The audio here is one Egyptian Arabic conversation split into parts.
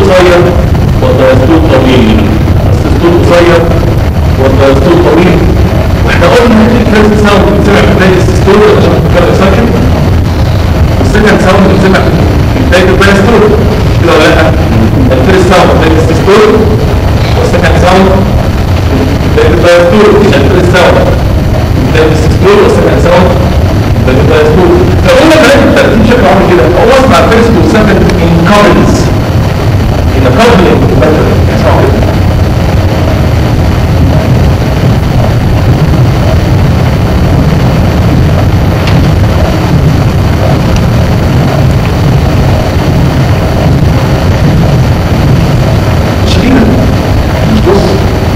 قصير والدايستول طويل السيستول قصير والدايستول طويل واحنا قلنا ان الفيرست ساوند بتسمع في بدايه السيستول عشان تفكر ساكن والسكند ساوند بتسمع في بدايه الدايستول كده ولا لا؟ الفيرست ساوند بدايه السيستول والسكند ساوند بدايه الدايستول الفيرست ساوند بدايه السيستول والسكند ساوند بدايه الدايستول فقلنا كلام الترتيب شكله عامل كده هو اسمع الفيرست والسكند ان كارلز ان كارلز اسمعوا كده شديدة مش بص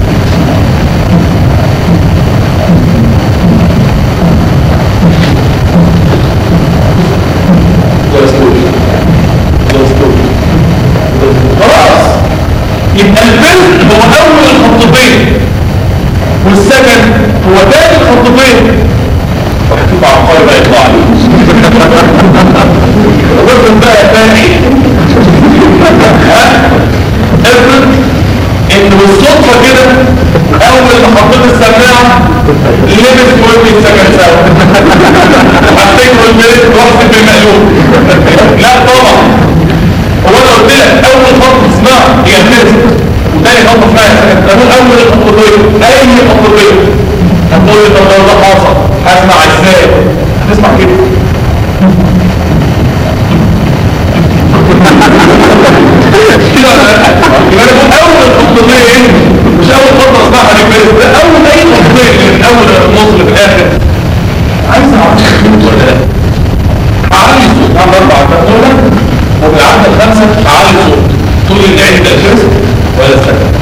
دستور دستور خلاص يبقى الفيلم هو اول الخطوتين والسكن هو تاني الخطوتين وهتبقى عبقري بقى يطلع لي وافرض بقى تاني افرض ان بالصدفه كده اول ما حطيت السماعه لبس ودني السكن سوا حطيت والبيت رحت بالمقلوب لا طبعا هو انا قلت لك اول خطوه اسمها هي الفيزيك وتاني خطوه اسمها السكن تقول اول الخطوتين اي خطوتين هتقول لي طب لو ده حصل هسمع ازاي هتسمع كده كده ولا لا؟ يبقى انا بقول اول خطوتين مش اول خطوه اسمعها للفيزيك ده اول اي خطوتين من اول النص للاخر عايز اعرف خطوط ولا لا اعلي صوت على اربع تقول وبالعدد الخمسه اعلي صوت تقول لي عند الفيزيك ولا السكن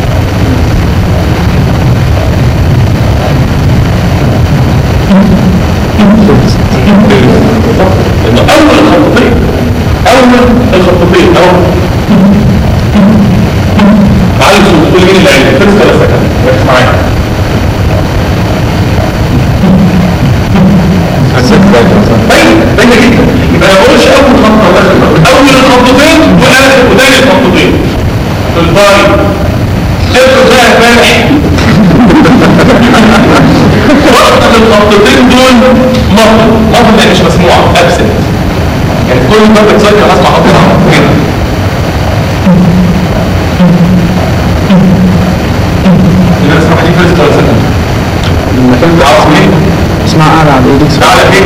لأنه أول الخطوتين أول الخطوتين أول عايز تقول مين اللي عندك فيرست ولا سكند ركز معايا طيب باينه جدا يبقى ما بقولش اول خطوه ولا اخر خطوه اول الخطوتين واخر وثاني الخطوتين الباي افرض بقى فاتح وقت الخطوتين دول مطر مطر يعني مش مسموعه ابسنت يعني كل ما بتسجل اسمع خطوه هنا يبقى اسمع دي فيرست ولا سكند المكان ده عاوز مين اسمع اعلى على ايدك تعالى فين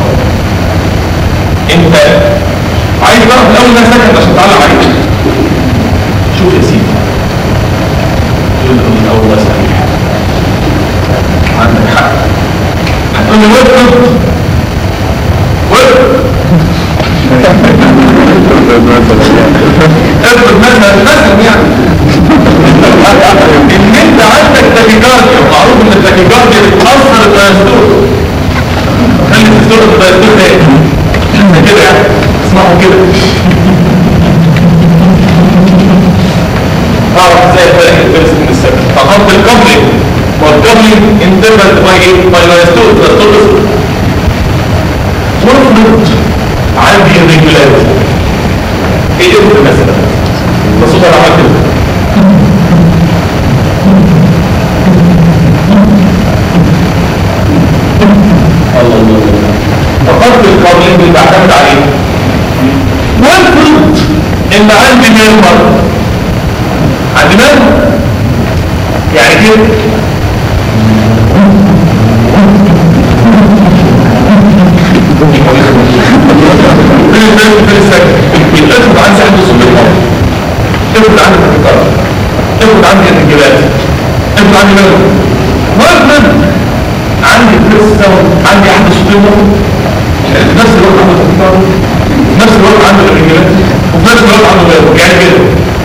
انت عايز تعرف الاول ده سكند عشان تعلم عليك شوف يا سيدي تقول له الاول ده صحيح عندك حق هتقول لي وقف وقف افرض مثلا مثلا يعني ان انت عندك تاكيكارديا معروف ان التاكيكارديا بتاثر الدايستول خلي الدكتور الدكتور ده كده يعني اسمعوا كده اعرف ازاي افرق الفيرس من السكن فخط الكابلنج والكابلنج انترفلت باي ايه؟ باي دايستول دايستول وافرض عندي الريجولاريتي ايه افرض مثلا بصوت انا عملت كده الله الله الله فقط القوانين اللي بعتمد عليه وافرض ان عندي ميرمر عندي ميرمر يعني كده فين فين فين السكن يبقى افرض عندي عنده سوبر ماركت افرض عندي تكتار افرض عندي انتجابات افرض عندي ميرمر وافرض عندي بريس ساوند عندي عنده سوبر في نفس الوقت عنده تكتار في نفس الوقت عنده الانتجابات وفي نفس الوقت عنده ميرمر يعني كده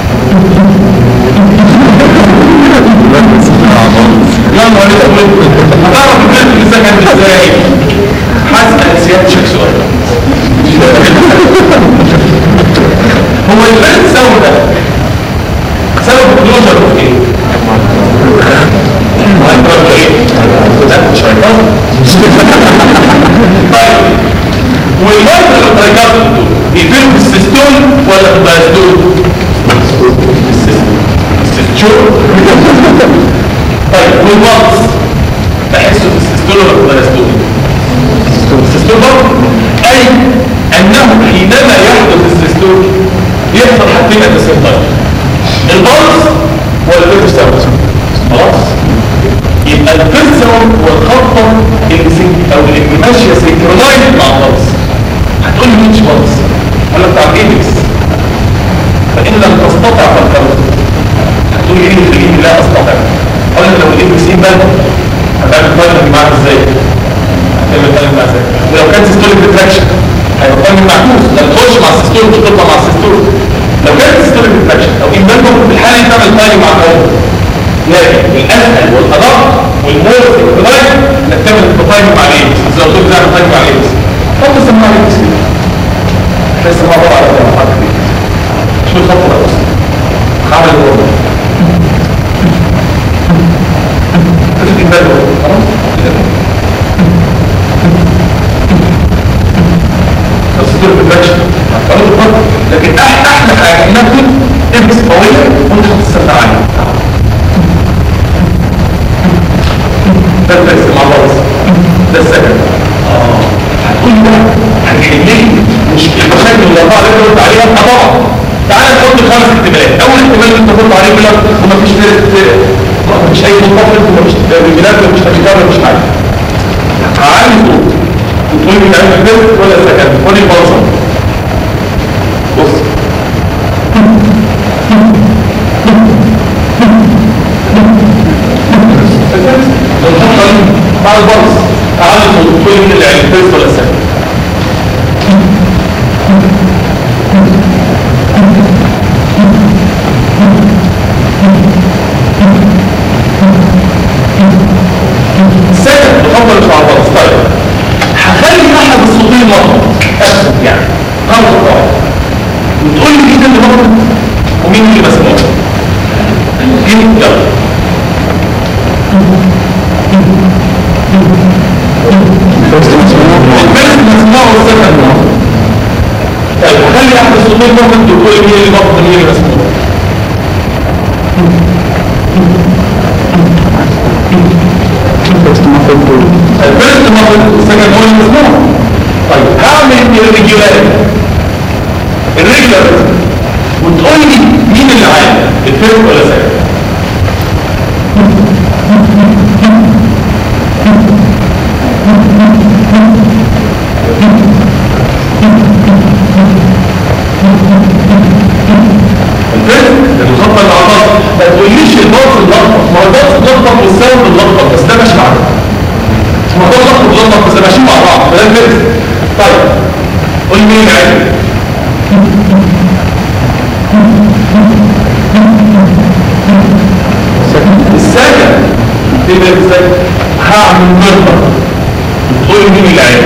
يا نهار اسود هتعرف البنت اللي سكنت ازاي هسأل سيادتك سؤال هو البنت سودة سبب الكلوجر في ايه؟ هيبقى ايه؟ لا شيطان طيب والمايكرو ترايكابل بيفيروا في السيستول ولا في الدايستول؟ شو طيب والبلس بحسه في السيستول ولا في الدايستول السيستول برضه اي انه حينما يحدث السيستول يحصل حاجتين at the same time البلس والفيرست ساوند خلاص يبقى الفيرست ساوند هو الخطه اللي سنك او اللي ماشيه سنكرونايز مع البلس هتقول لي مش بلس ولا بتاع الايبكس فان لم تستطع فالكرس هتقول لي ايه اللي يخليني لا استطيع اقول لك لو الايبكس يبان هتعمل فاينل معاك ازاي هتعمل فاينل معاك ازاي ولو كان سيستوليك ريتراكشن هيبقى فاينل معكوس لا تخش مع السيستول مش تطلع مع السيستول لو كانت سيستوليك ريتراكشن او امبانكم في الحاله دي تعمل فاينل مع الكرس لكن الاسهل والادق والمور سيكولايز انك تعمل فاينل مع الايبكس زي ما قلت تعمل فاينل مع الايبكس حط السماعه على الايبكس كده تحس ما طبعا على الحركه دي شو الخط ده بس عامل الوضع تفك البال خلاص بس دول بالباتش قالوا الفرق لكن احلى احلى حاجه انك تلبس قويه وانت تحط السماعه عليها ده الفرق مع بعض ده السكن اه هتقول بقى هتحل لي مش المشاكل اللي الاربعه اللي انت قلت عليها اه طبعا تعالى نحط خمس احتمالات اول احتمال اللي انت قلت عليه يقول لك ومفيش فيرست مفيش اي منتقل ومفيش رجلات ومفيش اشجار ومفيش حاجه عالي صوت وتقول لي تعمل فيرست ولا سكن قول لي بلصه بص لو تحط بعد البلص تعالى صوت تقول لي مين اللي عامل فيرست ولا سكن سكت بفضل مش على البلص طيب هخلي احد الصوتين مرة اسف يعني خمس دقائق وتقول لي مين اللي مرة ومين اللي مسموع مين يلا الفيرست مسموع والسكن مرة طيب هخلي احد الصوتين مرة تقول لي مين اللي مرة ومين اللي مسموع الفيرست مصر السكن هو المسموع طيب هعمل الريجولار الريجولار وتقول لي مين اللي عالي الفيرست ولا سكن الفيرست المخطط العضلات ما تقوليش الضغط اللخبط ما هو الضغط اللخبط والسبب اللخبط بس ده ماشي مع ده ما هو ضغط اللخبط بس ماشيين مع بعض فده الفيرست طيب قول لي مين اللي عايز السكن تبقى ازاي هعمل مرة تقول لي مين اللي عايز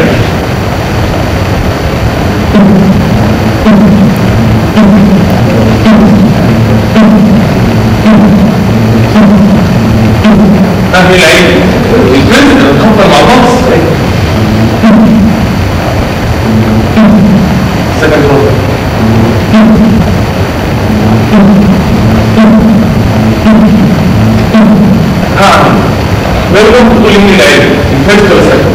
اهل العلم الفيلم اللي بتخطر مع بعض سكن ربع هعمل ما يقوم تقول لي من العلم الفيلم ولا سكن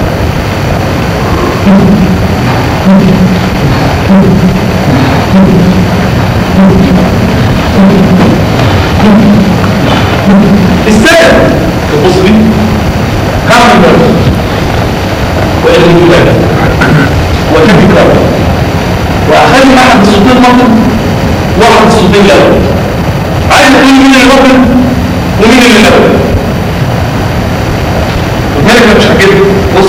السكن تبص لي هعمل برضه والرجولات وتبكر واخلي احد الصوتين مطر واحد الصوتين لون عايز تقول مين اللي مطر ومين اللي لون وذلك مش هكده بص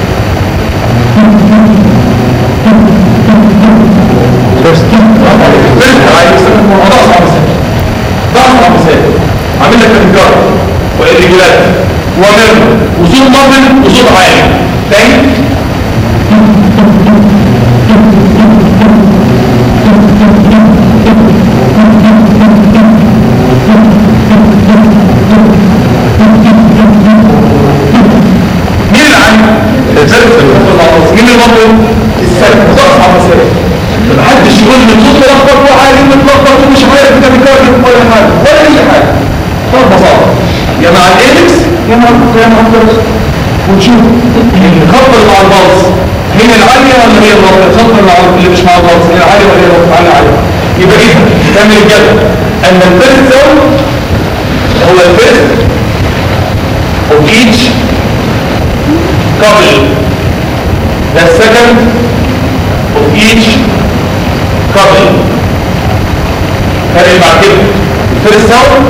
فيرست عايز الموضوع صعب مثال ده صعب مثال عامل لك تذكار والرجولات ومر وصوت مطر وصوت عالي تاني مين اللي عالي؟ مين اللي مطر؟ السلم ده صعب مثال محدش يقول لي صوت ملخبط وعالي متلخبط ومش عارف ده بيكرر ولا حاجه ولا اي حاجه مع الايبكس يا نهار يا نهار أبيض. وتشوف الخط اللي مع البلس هي العالية ولا هي الواطية الخط اللي مع- اللي مش مع البلس هي العالية ولا هي الواطية عالية عالية يبقى اذا تعمل الجدل ان الفيرست ساوند هو الفيرست of each couple the second of each couple فرق بعد كده الفيرست ساوند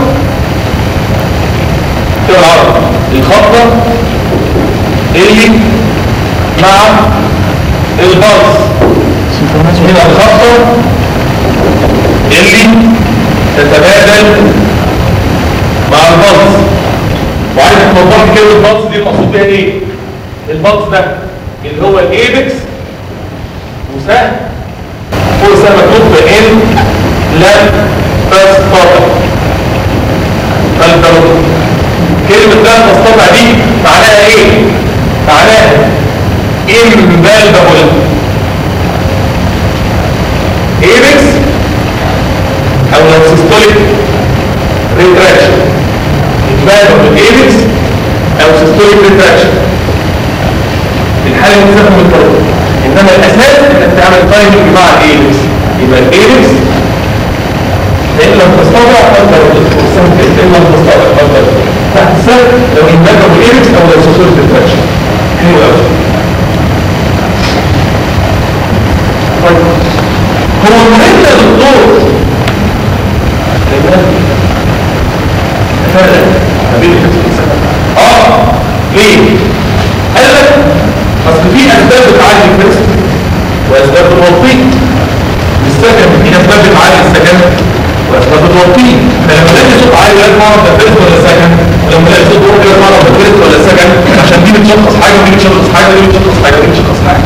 كده العرض الخطة اللي مع البلس هنا الخطة اللي تتبادل مع البلس وعايز توضح لي كده البلس دي المقصود بيها ايه البلس ده اللي هو الايبكس وسهم فوق سهم مكتوب بان لا بس طابع فالبلس كلمة لا تستطع دي معناها ايه معناها imbalable apex او لو systolic retraction imbalable apex او systolic retraction الحالة مستخدم الطرق انما الاساس انك تعمل تايمنج مع الايبكس يبقى الايبكس فإن لم تستطع فأنت السهم إن لم تستطع فأنت تحت السهم لو إنباته بالإيركس أو لو سوسور ديفراكشن حلو أوي طيب هو مهم يا دكتور فرق ما بين الفكس والسهم اه ليه؟ قال لك اصل في اسباب بتعالج الفكس واسباب بتوطيه السكن في اسباب بتعالج السكن واسباب بتوطيه فلما تلاقي صوت عالي لازم اعرف ده فيرست ولا سكن ولما تلاقي صوت واطي لازم اعرف ده فيرست ولا سكن عشان دي بتشخص حاجه ودي بتشخص حاجه ودي بتشخص حاجه ودي بتشخص حاجه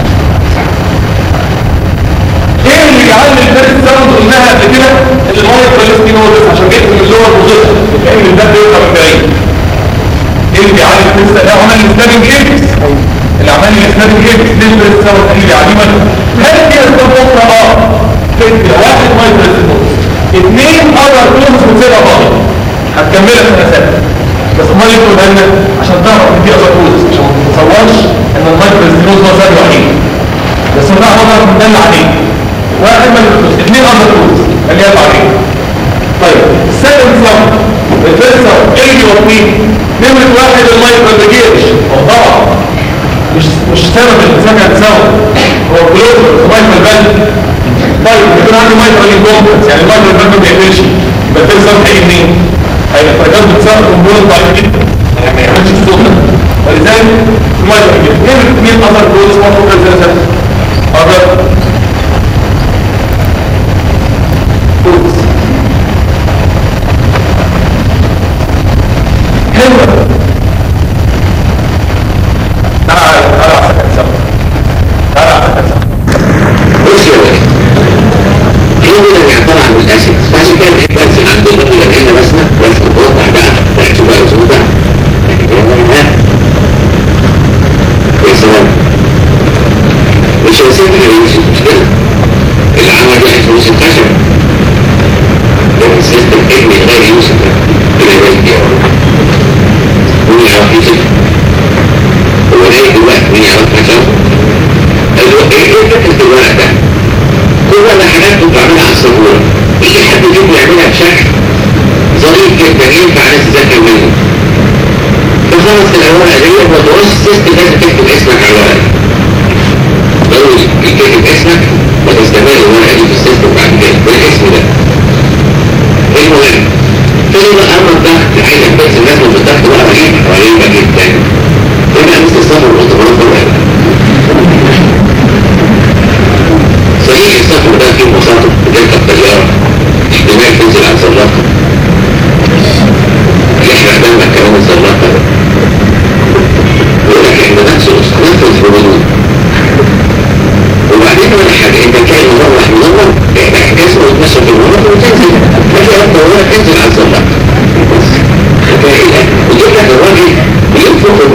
ايه اللي بيعلم الفيرست ساوند قلناها قبل كده اللي المايك كويستي هو بس عشان جيت من اللور بوزيشن بتعمل الباب بيوقع من بعيد ايه اللي بيعلم الفيرست ده عمل السنابنج ايبكس اللي عمل السنابنج ايبكس ليه الفيرست ساوند اللي بيعلمه هل في اسباب اخرى اه فكرة واحد مايك كويستي اثنين اذر كلوز بتصيرها بعض هتكملها في سنه بس ما يقول لنا عشان تعرف ان دي اذر كلوز عشان ما تتصورش ان المايكروستينوز هو سبب وحيد بس هو نقدر ندل عليه واحد من الفلوس اثنين اندر فلوس اللي هي بعدين طيب السكند ساوند الفيرست ساوند ايه اللي يوطيه نمرة واحد المايك ما بيجيش هو طبعا مش مش سبب السكند ساوند هو كلوز المايك ما بيبان طيب يكون عندي مايك انكومبتنس يعني المايك ما بيبان ما بيقفلش يبقى الفيرست ساوند هيجي منين؟ هيبقى الفرجات بتساعد كومبوننت ضعيف جدا يعني ما يعملش الصوت ده ولذلك المايك ما بيجيش نمرة اثنين اندر فلوس ما فوق الفيرست أبيض فوز حلوة تعال تعال على سكن سوا تعال على سكن سوا بص يا ولد هنا اللي عبارة عن الاسيد عشان كده الاسيد عند الرجل هنا بس بس توضح بقى تحسب بقى وزوده لكن هنا يا سلام مش هيسيب يوسف مش كده اللي عمل ده اسمه يوسف خشب لكن سيستم ابني غير يوسف ده كده يبقى يا ولد مين يعرف يوسف هو ليه دلوقتي مين يعرف خشب قال له ايه ايه فكرة الورق ده كل ده حاجات كنت بعملها على السبورة يجي حد يجيب يعملها بشكل ظريف جدا ينفع ناس تذاكر منه فخلص الورقة دي ما تقولش السيستم لازم تكتب اسمك على الورقة ضروري يكتب اسمك وتستمر الورقة دي في السيستم بعد كده بالاسم ده المهم فين بقى أمر الضغط عايزك بس الناس من الضغط بقى رهيب رهيبة جدا هنا مثل السفر والاختبارات بالورقة صحيح السفر ده فيه مخاطر بتركب طيارة احتمال تنزل على الزلاقة يحرق دمك كمان الزلاقة ده يقول لك احنا ننزل ننفذ بمجنون وبعدين ولا حاجة انت كان مروح منور احنا جسمه وتمشى في المنور وتنزل تلاقي ربنا ولا تنزل على الزلاقة بس حكاية ويجيب لك الراجل بينفخ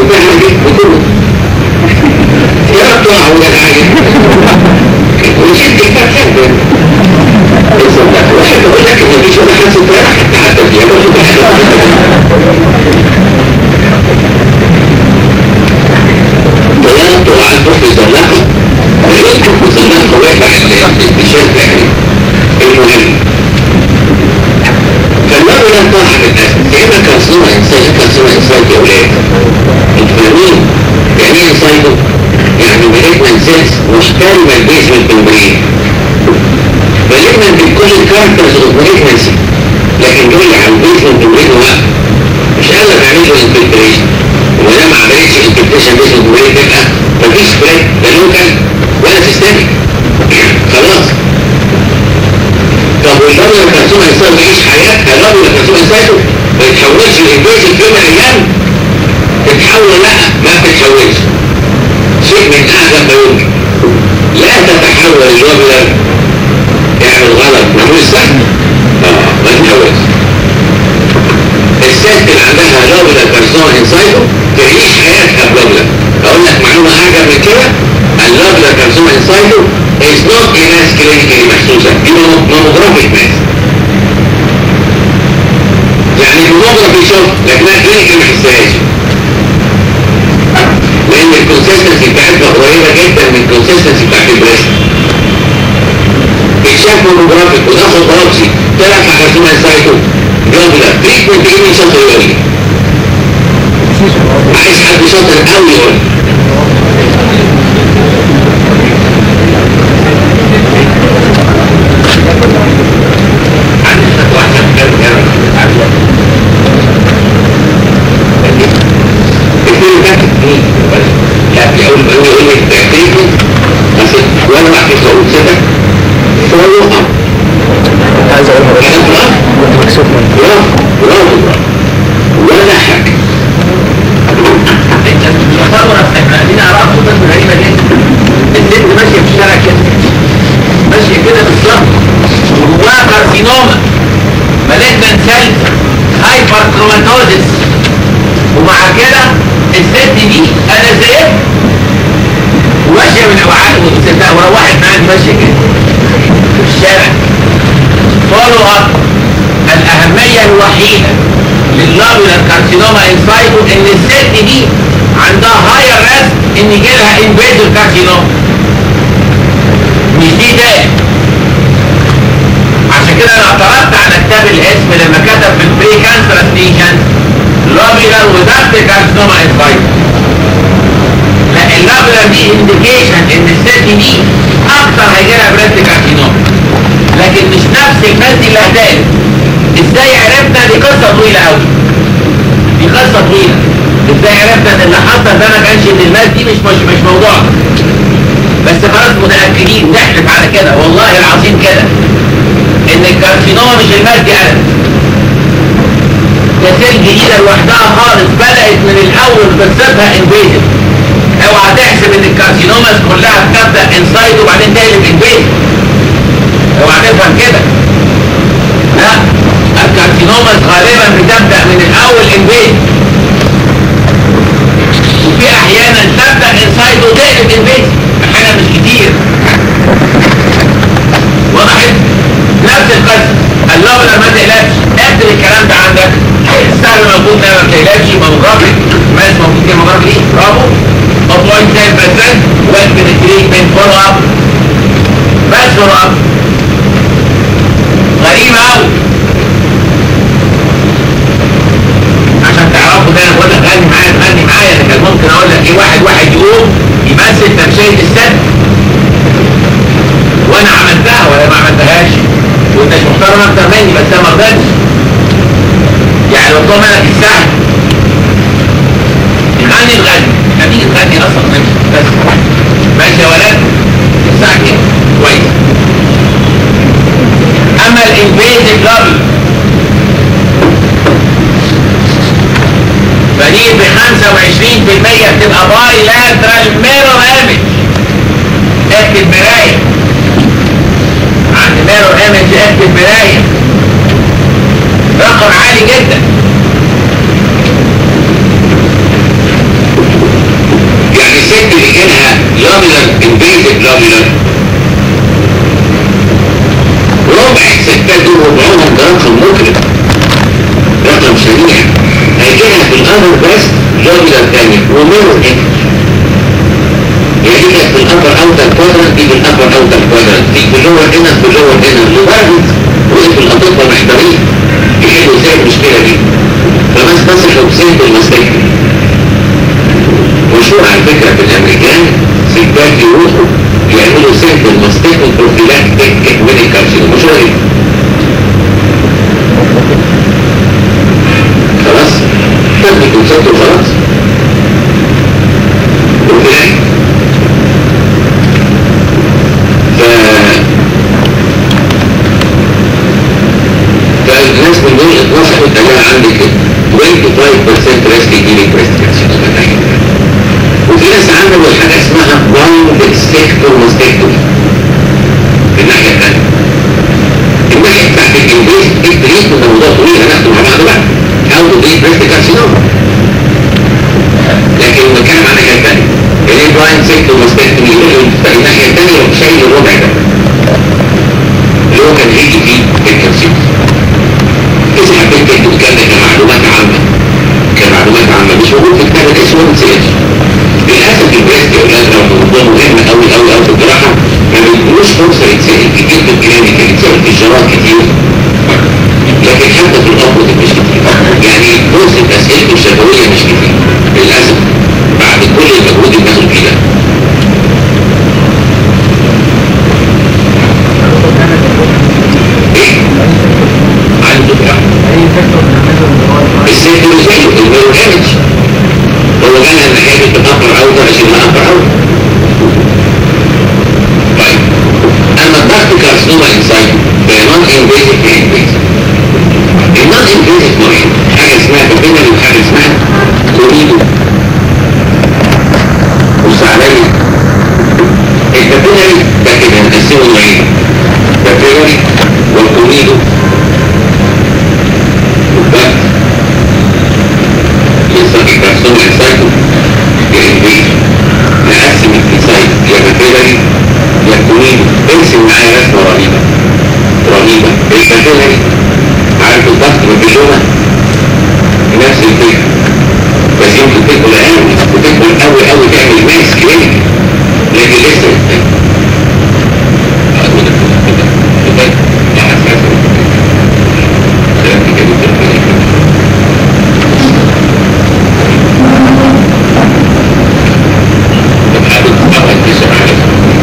سيلز محترمة البيزمنت ممبرين مالجنت بكل الكاركترز اوف مالجنسي لكن جاي على البيزمنت ممبرين وقف مش قادر تعمل له انفلتريشن وما دام ما عملتش انفلتريشن بيزمنت ممبرين تبقى مفيش سبريد لا لوكال ولا سيستميك خلاص طب والدولة الكرسومة يصير يعيش حياتها الدولة الكرسومة يصير ما يتحولش الانفلتريشن في يوم من الايام تتحول لا ما بتتحولش شيء من اعظم ما يمكن لا تتحول الوبلة اعمل غلط معمول صح اه ما تتحولش الست اللي عندها لوبلة كارسوما انسايتو تعيش حياتها بلوبلة اقول لك معلومة اعجب من كده اللوبلة كارسوما انسايتو is not a mass clinically محسوسة دي ماموجرافيك ماس يعني الماموجرافي شوف لكنها كلينيكال ما حسهاش لان الكونسيستنسي بتاعتها قريبه جدا من الكونسيستنسي بتاعت البريست اتشاف مونوجرافيك ودخل بايوبسي طلع في حاجه سايتو جابلا تريتمنت ايه من شاطر يقول لي عايز حد شاطر قوي يقول عندي خط واحد كده كده الاثنين ده اثنين لا في اول ما يقول لك تكتيكي بس وانا ما كنت اقول كده فولو اب عايز اقولها بس كلام برافو مكسوف مني برافو برافو ولا حاجه انت تصور احنا قاعدين على رأس خطط غريبة جدا الست ماشية في الشارع كده ماشية كده بالظبط وجواها كارسينوما مالجنان سيلز هايبر كروماتوزيس ومع كده الست دي انا زيت وماشية من اوعاء وتصدق وروحت معاك ماشية كده في الشارع فولو اب الاهمية الوحيدة لللابولار كارسينوما انسايتو ان الست دي عندها هاير ريسك ان يجيلها انفيزيف كارسينوما مش دي تاني عشان كده انا اعترضت على كتاب الاسم لما كتب في البري كانسر ستيشن لابولار وذات كارسينوما انسايتو لا اللابولار دي انديكيشن ان الست دي اكتر هيجيلها بريست كارسينوما لكن مش نفس الناس دي اللي هتالف ازاي عرفنا دي قصة طويلة قوي دي قصة طويلة ازاي عرفنا ان اللي حصل ده ما كانش ان الماس دي مش مش مش موضوع بس خلاص متأكدين نحلف على كده والله العظيم كده ان الكارسينوما مش الماس دي ابدا ده سيل جديدة لوحدها خالص بدأت من الأول قصتها انفيزيف اوعى تحسب ان الكارسينوماز كلها بتبدأ انسايد وبعدين تقلب انفيزيف اوعى تفهم كده لا الكارسينوماز غالبا بتبدأ من الأول انفيزيف وفي احيانا تبدأ انسايد وتقلب انفيزيف احيانا مش كتير وضحت نفس القصة اللوبلر ما تقلقش اكتب الكلام ده عندك السهل موجود ده ما بتقلقش ماموجرافيك ماس موجود كده ماموجرافيك برافو ابوينت 10% واكتب التريتمنت فولو اب بس فولو اب غريبة قوي عشان تعرفوا ده انا بقول لك غني معايا غني معايا انا كان ممكن اقول لك ايه واحد واحد يقوم يمثل تمشية السد وانا عملتها ولا ما عملتهاش وانت مش محترم اكتر مني بس انا ما رضيتش يعني لو طلع منك السهل غني الغني خليك تغني اصلا نمشي بس ماشي يا ولاد الساعة كده كويس اما الانفيزيف لابي فدي ب 25% بتبقى باي لاترال ميرور ايمج اكتب مرايه عند ميرور ايمج اكتب مرايه رقم عالي جدا يعني الست اللي جالها لابلر انفيزيف لابلر ربع الستات دول ربعهم ده رقم مكرم رقم سريع هيجيلها في الامر بس لابلر تاني وميرور ايمج يجيلها في الابر اوتر كوادرنت دي في الابر اوتر كوادرنت دي في اللور هنا في اللور هنا لدرجه وقف الاطباء محتارين يحلوا ازاي المشكله دي فما استصحوا بسيط المستشفى مشهور على فكرة في الأمريكان ستات دلوقتي يروحوا يعملوا سامبل ماستيكو بروفيلاكتيك من الكارسينوما مش راجل خلاص تم الكونسبت وخلاص بروفيلاكتيك ف فالناس من دول اتنصحوا قال لها عندك 25% ريسك يجيلك بريست كانسر وفي ناس عملوا حاجه اسمها بلايند سيكتور ماستكتومي في الناحيه الثانيه الناحيه بتاعت الانجليز التريت ده موضوع طويل هناخده مع بعض بقى هاو تو تريت بريست كارسينوما لكن بنتكلم عن حاجه ثانيه الايه بلايند سيكتور ماستكتومي يقول في الناحيه الثانيه يروح شايل الربع ده اللي هو كان هيجي فيه الكالسيوم إذا حبيت تكتب الكلام ده كمعلومات عامة كمعلومات عامة مش موجود في كتاب الاسم ولا سيرش للأسف البريست يا أولاد لو موضوع مهم أوي أوي أوي في الجراحة ما بيدلوش فرصة يتسأل كتير في الكلينيكال يتسأل في الجراحة كتير لكن حتى في الأبوة مش كتير يعني فرصة أسئلته الشفوية مش كتير للأسف بعد كل المجهود اللي بناخد فيه ده إيه؟ عنده بقى السيكولوجية البيوكيمج هو قال ان حاجة تتأخر اوضر عشان تأخر اوضر طيب اما الضغط كارسنوما انسايد ده نون انفيزيف انفيزيف النون انفيزيف نوعين حاجة اسمها بابينري وحاجة اسمها كوريدو بص عليا البابينري ده كده هنقسمه نوعين بابينري والكوريدو والضغط يصير كارسوما انسايتو ينبيه نقسم الانسايت يا بابيلاري يا كونيدو ارسم معايا رسمه رهيبه رهيبه البابيلاري عارف الضغط بابيلوما نفس الفكره بس يمكن تكبر قوي وتكبر قوي قوي تعمل ماس كلينيك لكن لسه أقول لك كده كده لا حساسه كلام كده كده طب حابب تتعود تشرح على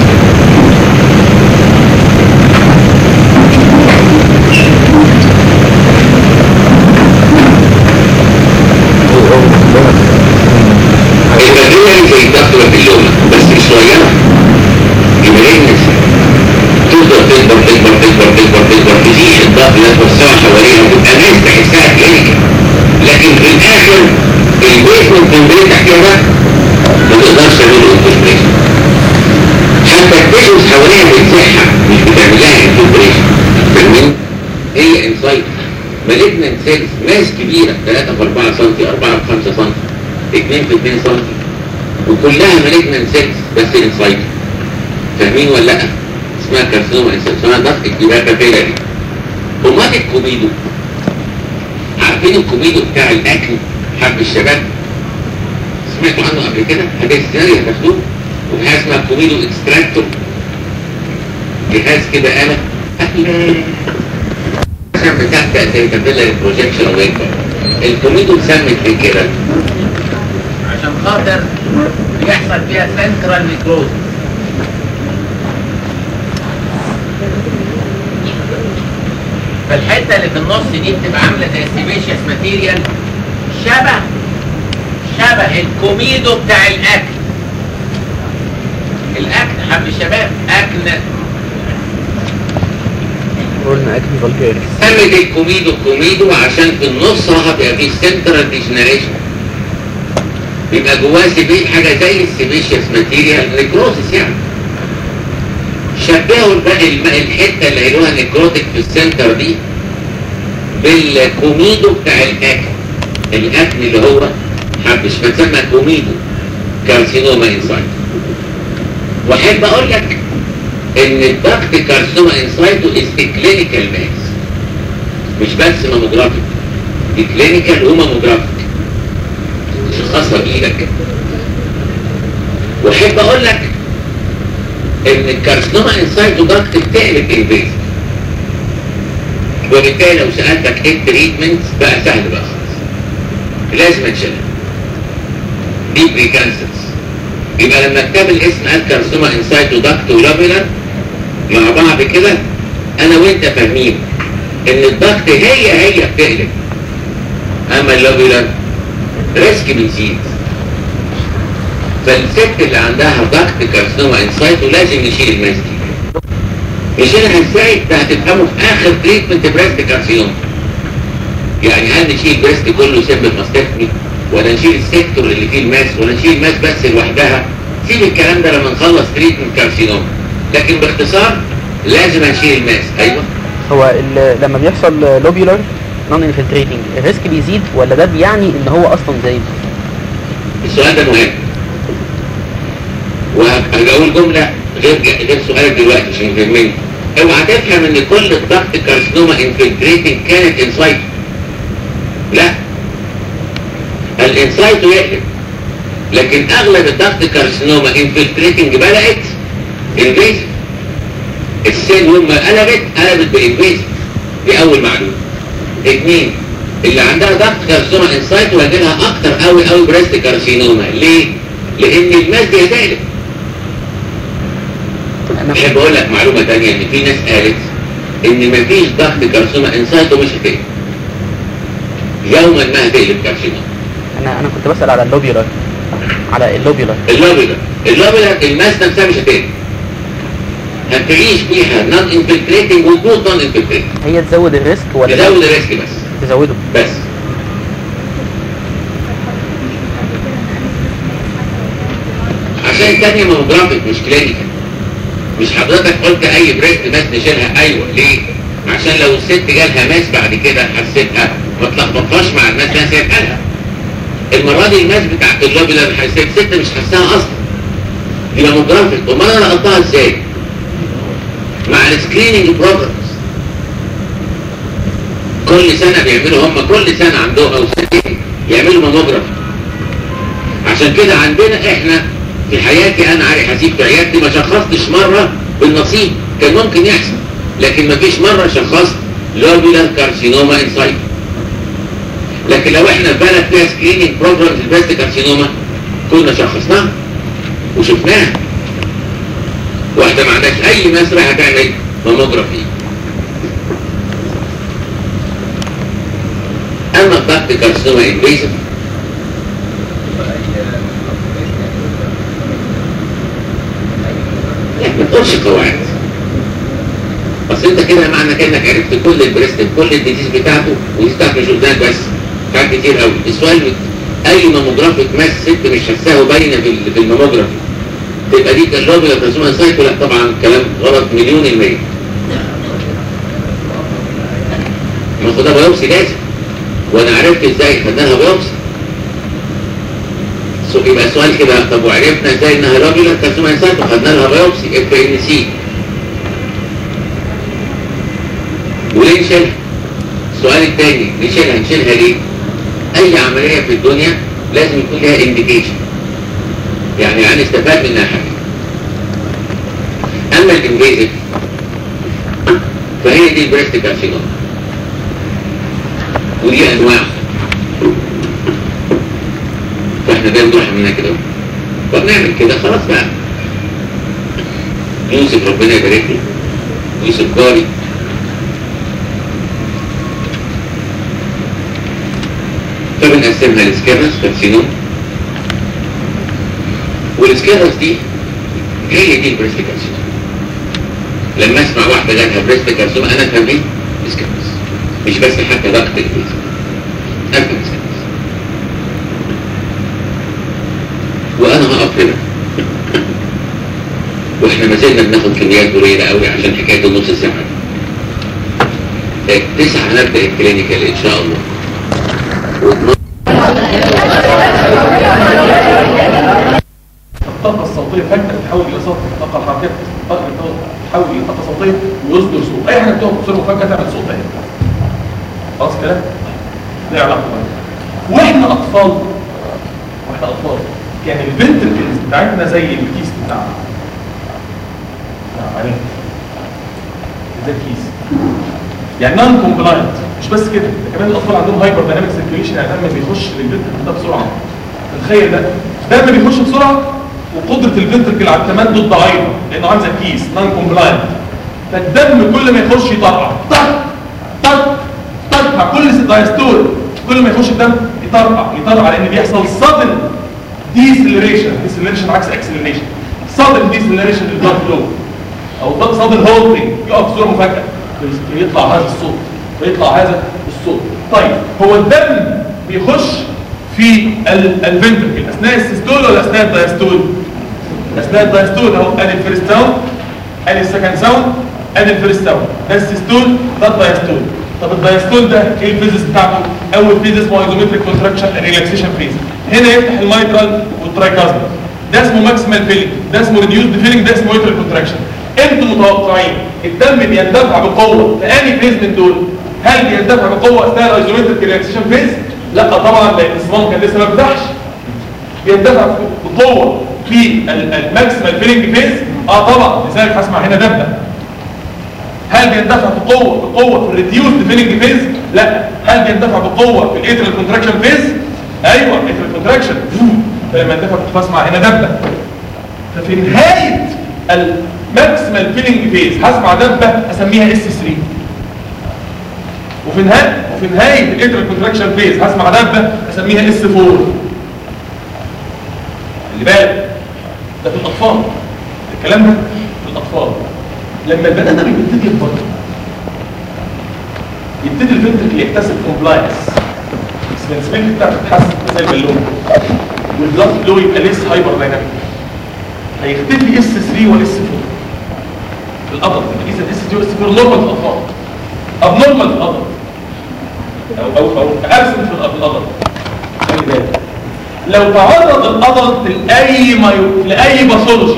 البكتيريا زي الدخلة في اللومة بس مش صغيرة يبقى تفضل تكبر تكبر تكبر تكبر تكبر تزيد الضغط توسع حواليها وتبقى ناس تحسها كلينيكال لكن في الاخر البيسمنت ممبرين تحتها ده ما تقدرش تعمل انفلتريشن حتى التيشوز حواليها بتزحها مش بتعمل لها انفلتريشن فاهمين؟ هي انسايت مالجنت سيلز ماس كبيره 3 في 4 سم 4 في 5 سم 2 في 2 سم وكلها مالجنت سيلز بس انسايت فاهمين ولا لا؟ اسمها كارسينوما انسايت اسمها ضغط كبيره كابيلاري امال الكوميدو عارفين الكوميدو بتاع الاكل حب الشباب سمعتوا عنه قبل كده حاجات سيناريو تاخدوه وحاجه اسمها كوميدو اكستراكتور جهاز كده آلة عشان بتاعت زي كابيلاري بروجيكشن وينكر الكوميدو اتسمت من كده عشان خاطر يحصل فيها سنترال نيكروز فالحته اللي في النص دي بتبقى عامله زي السيبيشيس ماتيريال شبه شبه الكوميدو بتاع الاكل الاكل حب الشباب اكل قلنا اكل فالجيري سمت الكوميدو كوميدو عشان في النص هتبقى في سنترال ديجنريشن بيبقى جواه سيبي حاجه زي السيبيشيس ماتيريال نيكروزس يعني شبهوا بقى الم- الحته اللي قالوها نيكروتيك في السنتر دي بالكوميدو بتاع الاكل الاكل اللي هو حبش فتسمى كوميدو كارسينوما انسايت واحب اقول لك ان الضغط كارسينوما انسايتو از كلينيكال ماس مش بس ماموجرافيك دي كلينيكال وماموجرافيك تشخصها بايدك كده واحب اقول لك ان الكارسينوما انسايتو ضغط بتقلب انفيز وبالتالي لو سالتك ايه التريتمنت بقى سهل بقى خالص لازم اتشيلها دي بريكانسرز يبقى لما كتاب الاسم قال كارسوما انسايت ودكت ولابيلر مع بعض كده انا وانت فاهمين ان الضغط هي هي بتقلب اما اللابيلر ريسك بيزيد فالست اللي عندها ضغط كارسوما انسايت ولازم نشيل الماس دي نشيلها ازاي ده هتفهمه في اخر تريتمنت بريست كارسيوم يعني هل نشيل بريست كله سيمبل ماستكتمي ولا نشيل السيكتور اللي فيه الماس ولا نشيل الماس بس لوحدها سيب الكلام ده لما نخلص تريتمنت كارسينوم لكن باختصار لازم نشيل الماس ايوه هو ال- لما بيحصل لوبيولار نون انفلتريتنج الريسك بيزيد ولا ده بيعني ان هو اصلا زايد السؤال ده مهم وهقول جملة غير غير سؤالك دلوقتي عشان يهمني اوعى تفهم ان كل الضغط كارسينوما انفلتريتنج كانت انسايت لا الانسايت يقلب لكن اغلب الضغط كارسينوما انفلتريتنج بدات انفيزيف السيل يوم ما قلبت قلبت بانفيزيف دي اول معلومه اثنين اللي عندها ضغط كارسينوما انسايت وهجيلها اكتر قوي قوي بريست كارسينوما ليه؟ لان الماس دي هتقلب انا احب اقول لك معلومه ثانيه ان في ناس قالت ان مفيش ضغط كارسينوما انسايت ومش هتقلب يوما ما هتقلب كارسينوما انا انا كنت بسال على اللوبيولار على اللوبيولار اللوبيلر اللوبيلر الماس نفسها مش هتقلب هتعيش فيها نون انفلتريتنج وتموت نون انفلتريتنج هي تزود الريسك ولا ده تزود الريسك بس تزوده بس عشان تانية ماموجرافيك مش كلينيكال مش حضرتك قلت اي بريست ماس نشيلها ايوه ليه عشان لو الست جالها ماس بعد كده حسيتها ما تلخبطهاش مع الماس اللي انا سايبها لها المره دي الماس بتاعت اللوبيلر حسيت ست مش حاساها اصلا دي ماموجرافيك امال انا لقطتها ازاي مع السكريننج بروجرامز كل سنة بيعملوا هم كل سنة عندهم أو سنتين يعملوا ماموجراف عشان كده عندنا احنا في حياتي انا علي حسيب في عيادتي ما شخصتش مرة بالنصيب كان ممكن يحصل لكن ما فيش مرة شخصت لوبيلر كارسينوما انسايت لكن لو احنا في بلد فيها سكريننج بروجرامز البريست كارسينوما كنا شخصناها وشفناها واحدة ما عندهاش اي مسرح هتعمل ماموجرافي اما الضغط كارسينوما انفيزيف لا ما تقولش قواعد اصل انت كده معنى كانك عرفت كل البريست كل الديزيز بتاعته ودي بتاعته مش قدامك بس حاجات كتير قوي السؤال بت- اي ماموجرافيك ماس ست مش حاساها باينه في ال- في الماموجرافي تبقى دي كالرابيا كارسينوما سايكو لا طبعا كلام غلط مليون المية ما خدها بايوبسي لازم وانا عرفت ازاي خدنا لها بايوبسي سو يبقى السؤال كده طب وعرفنا ازاي انها رابيولار كارسينوما سايكو خدنا لها بايوبسي اف ان سي وليه نشيلها؟ السؤال الثاني نشيلها نشيلها ليه؟ اي عمليه في الدنيا لازم يكون لها انديكيشن يعني يعني استفاد منها حاجه اما الانفيزيف فهي دي البريست كارسينوما ودي انواع فاحنا ده نروح منها كده طب نعمل كده خلاص بقى يوسف ربنا يبارك له يوسف قاري فبنقسمها لسكيرنس كارسينوم والسكيرنس دي هي دي البريست كارسينوم لما اسمع واحده جالها بريست كارسينوم انا افهم ايه؟ سكيرنس مش بس حتى ضغط الجسم افهم سكيرنس وانا هقف هنا واحنا ما زلنا بناخد كميات قليله قوي عشان حكايه النص ساعه دي. تسعة نبدأ الكلينيكال إن شاء الله الطاقة الصوتية فجأة تتحول إلى صوت الطاقة الحركية تتحول إلى طاقة صوتية ويصدر صوت أي حاجة بتقف بتصير فجأة تعمل صوت تاني خلاص كده؟ ده علاقة بقى. وإحنا أطفال وإحنا أطفال كان الفنتركلز بتاعتنا زي الكيس بتاعنا نعم عليك زي الكيس يعني نون كومبلاينت مش بس كده ده كمان الاطفال عندهم هايبر دايناميك سيركيوليشن يعني الدم بيخش للفنتركل ده بسرعه تخيل ده الدم بيخش بسرعه وقدره الفنتركل على التمدد ضعيفه لانه عامل زي كيس نون كومبلاينت فالدم كل ما يخش يطرقع طق طق طق مع كل دايستول كل ما يخش الدم يطرقع يطرقع لان بيحصل sudden deceleration deceleration عكس acceleration sudden deceleration للبلاد فلو او sudden holding يقف بصوره مفاجئه يطلع هذا الصوت ويطلع هذا الصوت طيب هو الدم بيخش في الفنتركل اثناء السيستول ولا اثناء الدايستول اثناء الدايستول اهو ادي الفيرست ساوند ادي السكند ساوند ادي الفيرست ساوند ده السيستول ده الدايستول طب الدايستول ده ايه الفيزيس بتاعته اول فيز اسمه ايزومتريك كونتراكشن ريلاكسيشن فيز هنا يفتح المايترال والترايكازمال ده اسمه ماكسيمال فيلينج ده اسمه ريديوسد فيلينج ده اسمه يوترال كونتراكشن انتوا متوقعين الدم بيندفع بقوه في انهي فيز من دول هل بيندفع بقوه اثناء الايزومتريك ريلاكسيشن فيز لا طبعا لان الصمام كان لسه ما فتحش بيندفع بقوه في الماكسيمال فيلينج فيز اه طبعا لذلك هسمع هنا دبه هل بيندفع بقوه بقوه في الريديوسد فيلينج فيز لا هل بيندفع بقوه في الايترال كونتراكشن فيز ايوه الايترال كونتراكشن فلما يندفع بسمع هنا دبه ففي نهايه الماكسيمال فيلينج فيز هسمع دبه اسميها اس 3 وفي نهايه وفي نهايه الايترال كونتراكشن فيز هسمع دبه اسميها اس 4 اللي بالك ده في الاطفال الكلام ده في الاطفال لما البني ادم يبتدي يكبر يبتدي الفنتركل يكتسب كومبلاينس السبنسبيلتي بتاعته تتحسن زي البالون والبلاد فلو يبقى ليس هايبر دايناميك هيختفي اس 3 والاس 4 في الادلت اذا الاس 3 والاس 4 نورمال في الاطفال اب نورمال في الادلت او او او ابسنت في الادلت خلي بالك لو تعرض الادلت لاي مايو لاي باثولوجي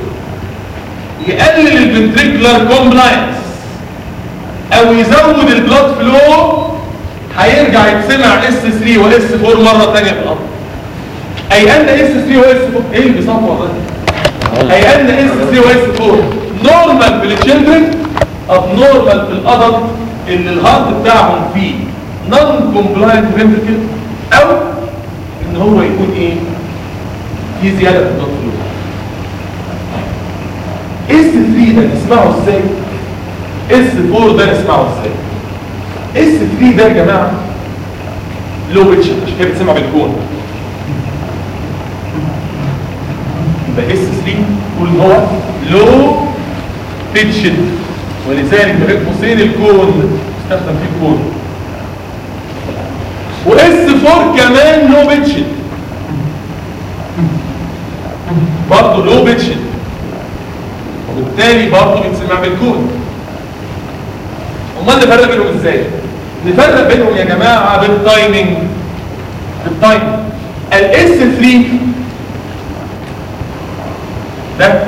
يقلل الفنتريكولار كومبلاينس او يزود البلاد فلو هيرجع يتسمع اس 3 واس 4 مره ثانيه في الارض اي ان اس 3 واس 4 ايه اللي بيصفر ده اي ان اس 3 واس 4 نورمال في التشيلدرن اب نورمال في الادلت اللي الهارت بتاعهم فيه نون كومبلاينت فنتريكل او ان هو يكون ايه في زياده في البلاد فلو اس 3 ده نسمعه ازاي اس 4 ده نسمعه ازاي اس 3 ده يا جماعه لو بيتش عشان كده بتسمع بالكون يبقى اس 3 قول هو لو بيتش ولذلك بين قوسين الكون استخدم فيه الكون واس 4 كمان لو بيتش برضه لو بيتش وبالتالي برضه بيتسمع بالكون امال نفرق بينهم ازاي نفرق بينهم يا جماعه بالتايمنج بالتايمنج الاس 3 ده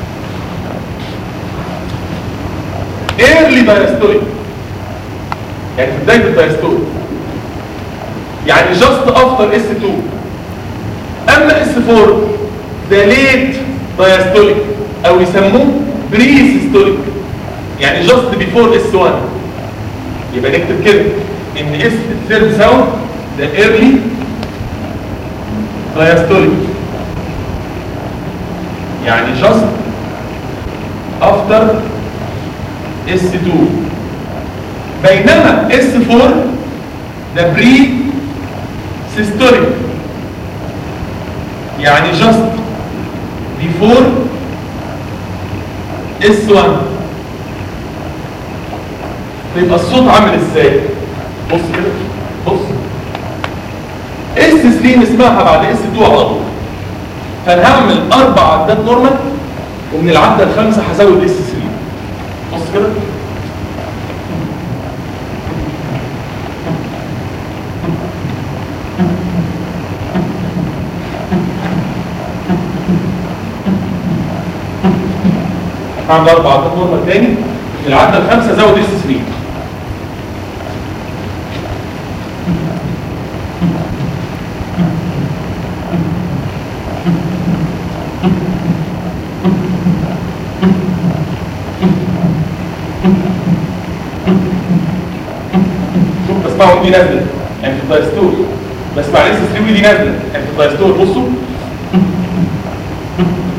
ايرلي دايستوليك يعني في بدايه الدايستوليك يعني جاست افتر اس 2 اما اس 4 ده ليت دايستوليك او يسموه بري سيستوليك يعني جاست بيفور اس 1 يبقى نكتب كده ان اس الثيرد ساوند ده ايرلي دايستوليك يعني جاست افتر اس 2 بينما اس 4 ده بري سيستوليك يعني جاست بيفور اس 1 يبقى الصوت عامل ازاي بص كده بص اس 3 نسمعها بعد اس 2 على طول فانا هعمل اربع عدات نورمال ومن العده الخامسه هزود اس 3 بص كده هعمل اربع عدات نورمال تاني من العده الخامسه زود اس 3 شوف بسمعوا دي نازله يعني في الدايستول بسمع اس 3 دي نازله يعني في الدايستول بصوا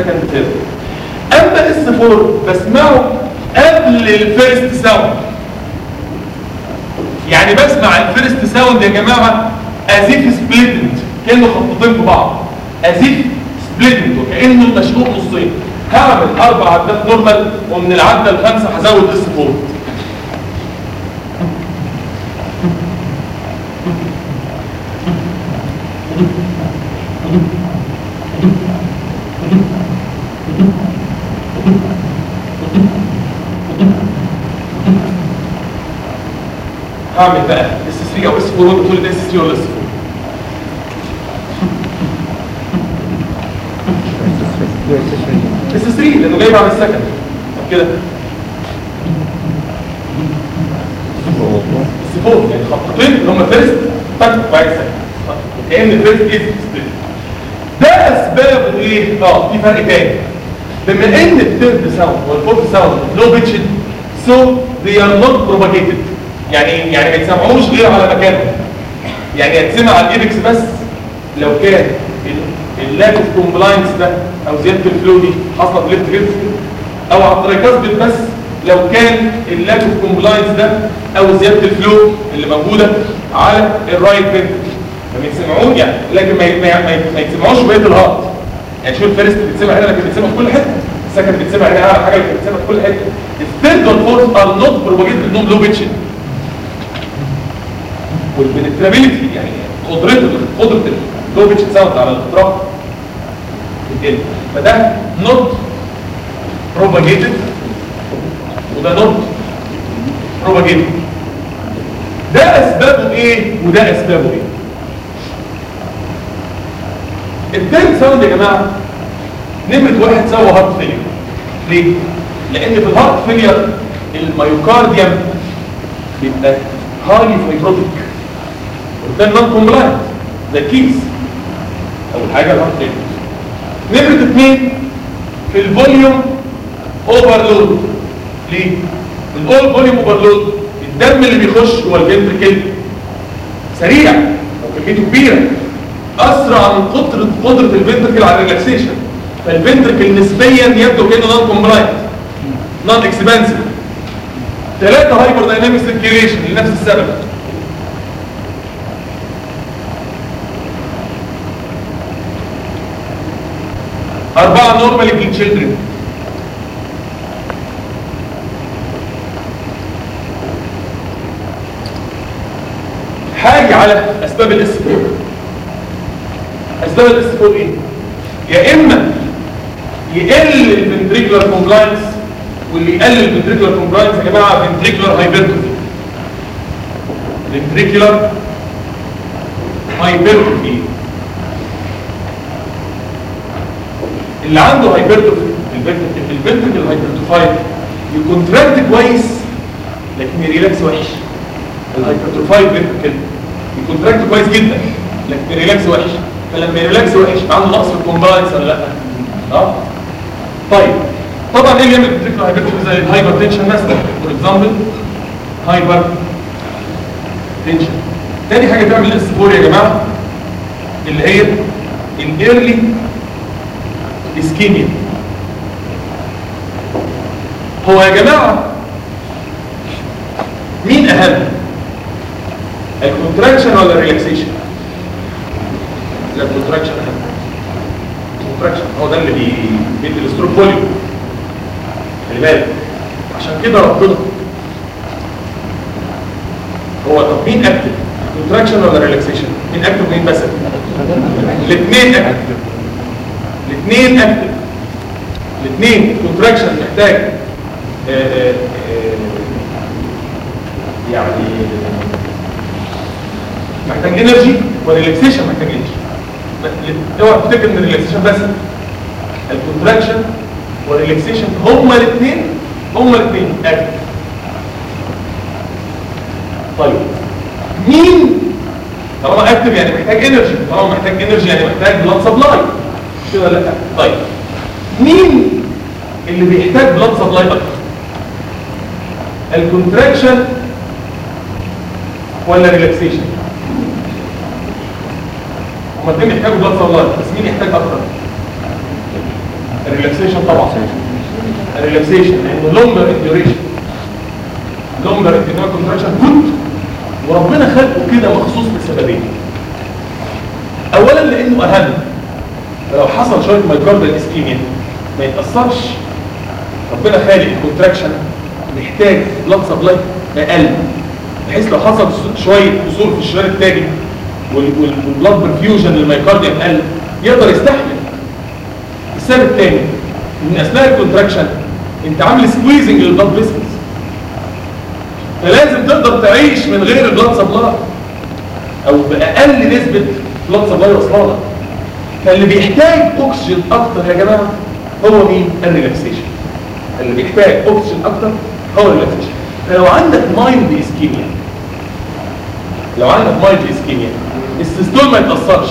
سكند ثيرد اما اس 4 بسمعه قبل الفيرست ساوند يعني بسمع الفيرست ساوند يا جماعه ازيف سبليتنت كانه خطوتين في بعض ازيف سبليتنت وكانه مشقوق نصين هعمل اربع عدات نورمال ومن العده الخامسه هزود اس 4 هعمل بقى اس 3 او اس 4 وانت تقول اس 3 ولا اس 4 اس 3 لانه جاي بعد السكند طب كده اس 4 يعني خطتين اللي هم فيرست تك بعد السكند كان الفيرست از سبليت ده اسبابه ايه؟ اه في فرق تاني بما ان الثيرد ساوند والفورث ساوند لو بيتشد سو they are not propagated يعني إيه؟ يعني ما يتسمعوش غير على مكانهم يعني يتسمع على الايبكس بس لو كان اللاك اوف كومبلاينس ده او زياده الفلو دي حصلت في ليفت هيرز او على الترايكاسبيد بس لو كان اللاك اوف كومبلاينس ده او زياده الفلو اللي موجوده على الرايت فنتركل ما بيتسمعوش يعني لكن ما ما ما, ما يتسمعوش بقيه الهارت يعني شوف الفيرست بيتسمع هنا لكن بيتسمع في كل حته السكند بيتسمع هنا على حاجه لكن بيتسمع في كل حته الثيرد والفورث ار نوت بروباجيتد انهم لو بيتشن والبنترابيلتي يعني قدرته قدره اللو بيتش ساوند على الاختراق بتقل فده نوت بروباجيتد وده نوت بروباجيتد ده اسبابه ايه وده اسبابه ايه الثالث ساوند يا جماعه نمره واحد سوى هارت فيلير ليه؟ لان في الهارت فيلير الميوكارديوم بيبقى هاي فايبروتيك وده نون كومبلاينت ده كيس اول حاجه الهارت فيلير نمره اثنين في الفوليوم اوفرلود ليه؟ الاول فوليوم اوفرلود الدم اللي بيخش جوه الفنتركل سريع او كميته كبيره اسرع من قدره قدره الفنتركل على الريلاكسيشن فالفنتركل نسبيا يبدو كانه نون كومبلاينت نون اكسبانسيف ثلاثه هايبر دايناميك سيركيوليشن لنفس السبب أربعة نورمالي في التشيلدرن حاجة على أسباب الاس 4 أسباب الاس 4 إيه؟ يا إما يقل الفنتريكولار كومبلاينس واللي يقلل الفنتريكولار كومبلاينس يا جماعة فنتريكولار هايبرتروفي فنتريكولار هايبرتروفي اللي عنده هايبرتروفي الفنتريكل هايبرتروفايد يكونتراكت كويس لكن يريلاكس وحش الهايبرتروفايد فنتريكل يكونتراكت كويس جدا لكن يريلاكس وحش فلما يريلاكس وحش عنده نقص في الكومبلاينس ولا لا اه طيب طبعا ايه اللي يعمل فنتريكل هايبرتروفي زي الهايبر تنشن مثلا فور اكزامبل هايبر تنشن تاني حاجه تعمل الاس 4 يا جماعه اللي هي الايرلي اسكيميا هو يا جماعة مين أهم الكونتراكشن ولا الريلاكسيشن لا الكونتراكشن أهم الكونتراكشن هو ده اللي بي- بيدي الاستروك فوليوم خلي بالك عشان كده ربنا هو طب مين اكتف الكونتراكشن ولا الريلاكسيشن مين اكتف ومين بس الاثنين اكتف الاثنين اكتف الاثنين الكونتراكشن محتاج آه، آه، آه، يعني محتاج انرجي والريلاكسيشن محتاج انرجي اوعى تفتكر ان الريلاكسيشن بس الكونتراكشن والريلاكسيشن هما الاثنين هما الاثنين اكتف طيب مين طالما اكتف يعني محتاج انرجي طالما محتاج انرجي يعني محتاج بلاد سبلاي مش كده ولا لا طيب مين اللي بيحتاج بلاد سبلاي اكتر الكونتراكشن ولا ريلاكسيشن هما الاثنين بيحتاجوا بلاد سبلاي بس مين يحتاج اكتر الريلاكسيشن طبعا الريلاكسيشن لانه لونجر ديوريشن لونجر انترنال كونتراكشن جود وربنا خلقه كده مخصوص لسببين اولا لانه اهم فلو حصل شويه مايكاردال اسكيميا ما يتاثرش ربنا خالق الكونتراكشن محتاج بلاد سبلاي اقل بحيث لو حصل شويه كسور في الشريان التاني والبلاد برفيوجن للمايكارديوم قل يقدر يستحمل السبب الثاني ان اثناء الكونتراكشن انت عامل سكويزنج للبلاد فيسلز فلازم تقدر تعيش من غير البلاد سبلاي او باقل نسبه بلاد سبلاي واصله لك فاللي بيحتاج اكسجين اكتر يا جماعه هو مين الريلاكسيشن اللي بيحتاج اكسجين اكتر هو الريلاكسيشن فلو عندك مايند اسكيميا لو عندك مايند اسكيميا السيستول ما يتاثرش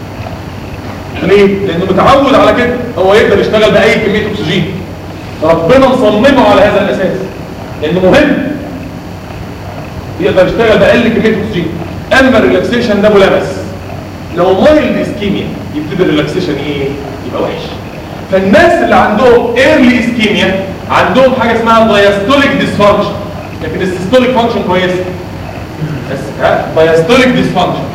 ليه؟ لانه متعود على كده هو يقدر يشتغل باي كميه اكسجين ربنا مصممه على هذا الاساس لانه مهم يقدر يشتغل باقل كميه اكسجين اما الريلاكسيشن ده ملامس لو مايلد اسكيميا يبتدي الريلاكسيشن ايه يبقى وحش فالناس اللي عندهم ايرلي اسكيميا عندهم حاجه اسمها دايستوليك ديسفانكشن لكن السيستوليك فانكشن كويسه بس ها دايستوليك ديسفانكشن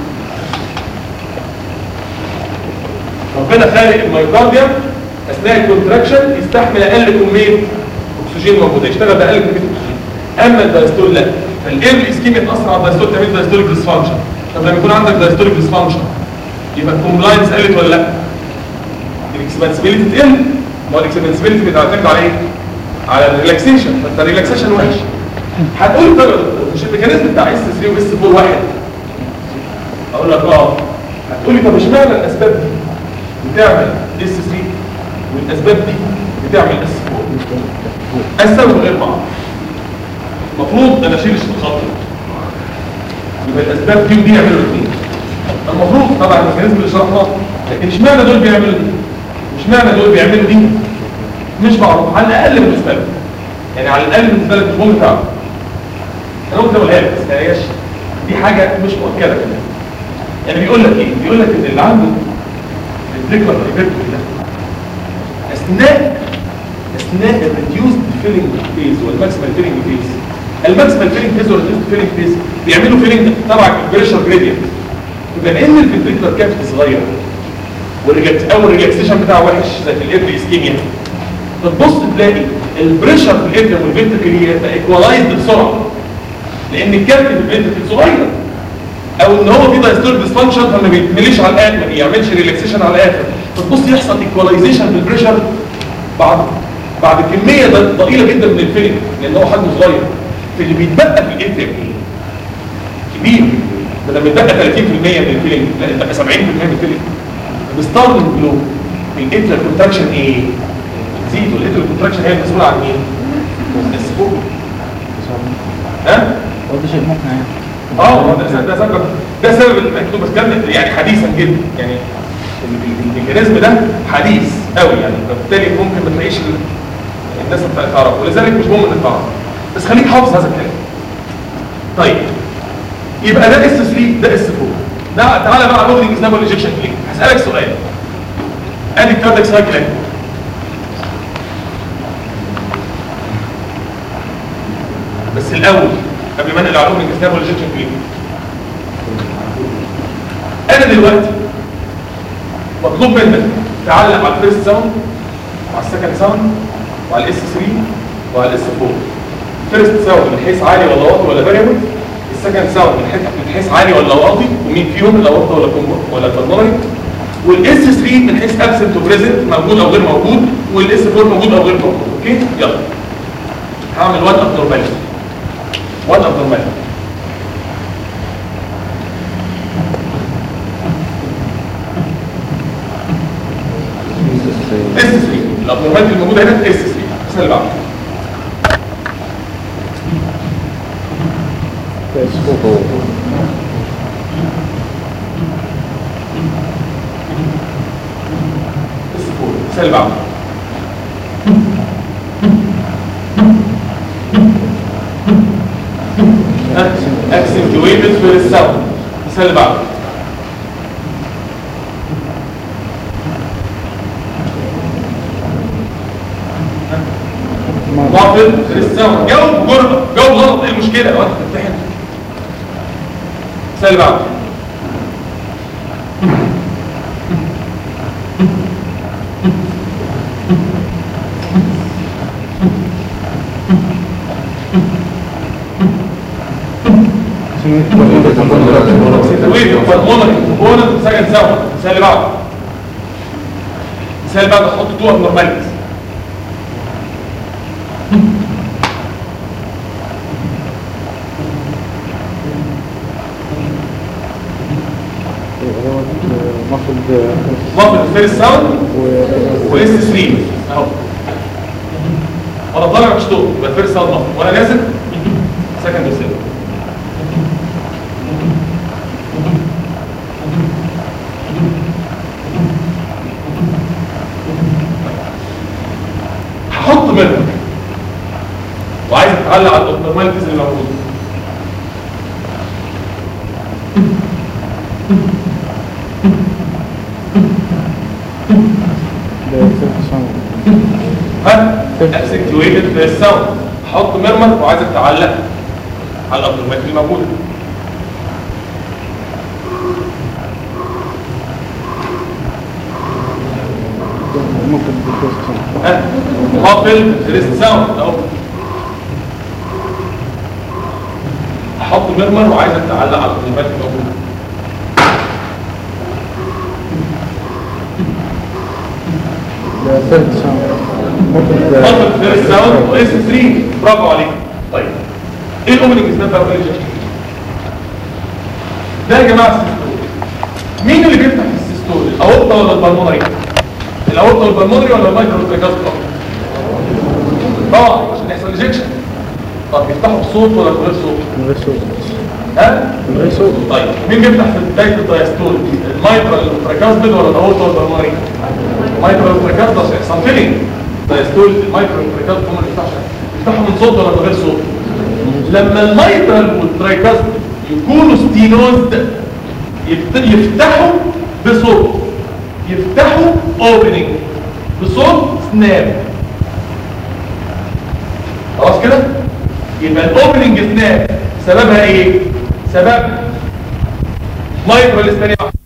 ربنا خالق الميوكارديوم اثناء الكونتراكشن يستحمل اقل كميه اكسجين موجوده يشتغل باقل كميه اكسجين اما الدايستول لا فالايرلي اسكيميا تاثر على الدايستول تعمل دايستوليك ديسفانكشن طب لما يكون عندك دايستوليك ديسفانكشن يبقى الكومبلاينس قلت ولا لا الاكسبنسبيلتي تقل ما هو الاكسبنسبيلتي بتعتمد على ايه على الريلاكسيشن فانت الريلاكسيشن وحش هتقول طب يا دكتور مش الميكانيزم بتاع اس 3 واس 4 واحد اقول لك اه هتقول لي طب اشمعنى الاسباب دي بتعمل اس 3 والاسباب دي بتعمل اس 4 السبب غير بعض المفروض انا اشيل الخط يبقى الاسباب دي ودي يعملوا الاثنين المفروض طبعا الميكانيزم اللي شرحناه لكن اشمعنى دول بيعملوا دي اشمعنى دول بيعملوا دي مش معروف على الاقل بالنسبه لك يعني على الاقل بالنسبه لك مش مهم تعرف انا ممكن اقولها لك بس ما هياش دي حاجه مش مؤكده كمان يعني بيقول لك ايه بيقول لك ان اللي عنده الفكره الريبيرت ده اثناء اثناء الريديوسد فيلينج فيز والماكسيمال فيلينج فيز الماكسيمال فيلينج فيز والريديوسد فيلينج فيز بيعملوا فيلينج تبع البريشر جريدينت بما ان الفنتريكولار كافيتي صغير والريلاكس او الريلاكسيشن بتاعه وحش زي في الابري اسكيميا فتبص تلاقي البريشر في الابري والفنتريكل يبقى ايكوالايزد بسرعه لان الكافيتي في الفنتريكل صغير او ان هو في دايستول ديسفانكشن فما بيتمليش على الاخر ما بيعملش ريلاكسيشن على الاخر فتبص يحصل ايكوالايزيشن في البريشر بعد بعد كميه ضئيله جدا من الفيلم لان هو حجمه صغير في اللي بيتبقى في الابري كبير بدل ما يتبقى 30% من الفيلم لا يتبقى 70% من الفيلم بستارلينج بلو الانتر كونتراكشن ايه؟ تزيد والانتر كونتراكشن هي المسؤوله عن مين؟ السبوك ها؟ هو ده شيء مقنع يعني اه ده ده سبب ده سبب المكتوب بس كان يعني حديثا جدا يعني ال- ال- الميكانيزم ده حديث قوي يعني فبالتالي ممكن ما تلاقيش ال- الناس بتاعت تعرف ولذلك مش مهم انك تعرف بس خليك حافظ هذا الكلام طيب يبقى ده اس 3 ده اس 4 ده تعالى بقى على لودنج سنابل انجكشن كليك هسالك سؤال ادي الكاردياك سايكل اهي بس الاول قبل ما انقل على لودنج سنابل انجكشن كليك انا دلوقتي مطلوب منك تعلق على الفيرست ساوند وعلى السكند ساوند وعلى الاس 3 وعلى الاس 4 الفيرست ساوند من حيث عالي ولا واطي ولا فاريبل السكند ساوند من حيث من حيث عالي ولا واطي ومين فيهم الاورطه ولا كومبو ولا بالمونري والاس 3 من حيث ابسنت وبريزنت موجود او غير موجود والاس 4 موجود او غير موجود اوكي يلا هعمل وان ابنورماليتي وان ابنورماليتي اس 3 الابنورماليتي الموجوده هنا اس 3 بس اللي بعده اس 4 بس اللي بعده اكسنتويتد في الساوند بس اللي بعده الساوند جاوب بجرأة جاوب غلط ايه المشكلة وانت بتمتحن السؤال اللي بعده سيتويت بالمونري كومبوننت سكند ساوند السؤال اللي بعده السؤال اللي بعده حط تو ابنورماليتيز مفروض مفرد فيرست ساوند واس 3 اهو وانا طالع مش طول يبقى فيرست ساوند مفرد وانا نازل سكند وسيلف هحط منك وعايز اتعلق على النورماليتيز اللي موجوده ها اكسنتويتد في الساوند حط مرمر وعايزك تعلق على الابدومات اللي موجوده ممكن بالفيرست ها قافل فيرست ساوند اهو احط مرمر وعايزك تعلق على الابدومات اللي موجوده ده ثيرد ساوند ممكن قافل فيرست ساوند واس 3 برافو عليك طيب ايه الاوبننج سناب بقى وإيه اللي جاي؟ ده يا جماعه السيستول مين اللي بيفتح في السيستول الاورطه ولا البلمونري الاورطه والبلمونري ولا المايكرو تريكاستر طبعا عشان يحصل انجكشن طب بيفتحوا بصوت ولا بغير صوت من غير صوت ها من غير صوت طيب مين بيفتح في بدايه الدايستول المايكرو تريكاستر ولا الاورطه والبلمونري المايكرو تريكاستر عشان يحصل فيلينج دايستول المايكرو تريكاستر هم اللي بيفتحوا بيفتحوا من صوت ولا من غير صوت لما المايترال والترايكاست يكونوا ستينوزد يفت- يفتحوا بصوت يفتحوا اوبننج بصوت سناب خلاص كده يبقى الاوبننج سناب سببها ايه سبب مايترال استنيا